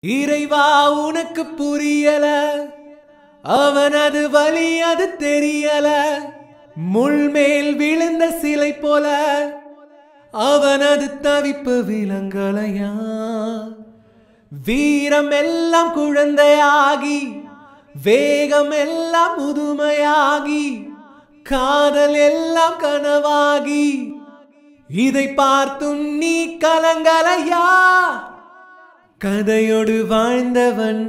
இறைவா உனக்கு புரியல அவனது வலி அது தெரியல முள்மேல் விழுந்த சிலை போல அவனது தவிப்பு விலங்கலையா வீரம் எல்லாம் குழந்தையாகி வேகம் எல்லாம் முதுமையாகி காதல் எல்லாம் கனவாகி இதை பார்த்தும் நீ கலங்கலையா கதையோடு வாழ்ந்தவன்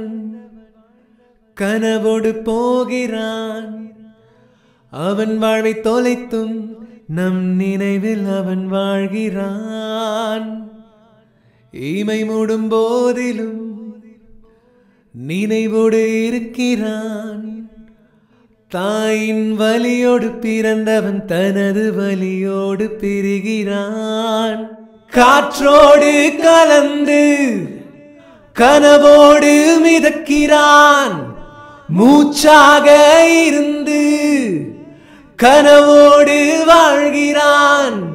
கனவோடு போகிறான் அவன் வாழ்வை தொலைத்தும் நம் நினைவில் அவன் வாழ்கிறான் இமை மூடும் போதிலும் நினைவோடு இருக்கிறான் தாயின் வலியோடு பிறந்தவன் தனது வலியோடு பிரிகிறான் காற்றோடு கலந்து கனவோடு மிதக்கிறான் மூச்சாக இருந்து கனவோடு வாழ்கிறான்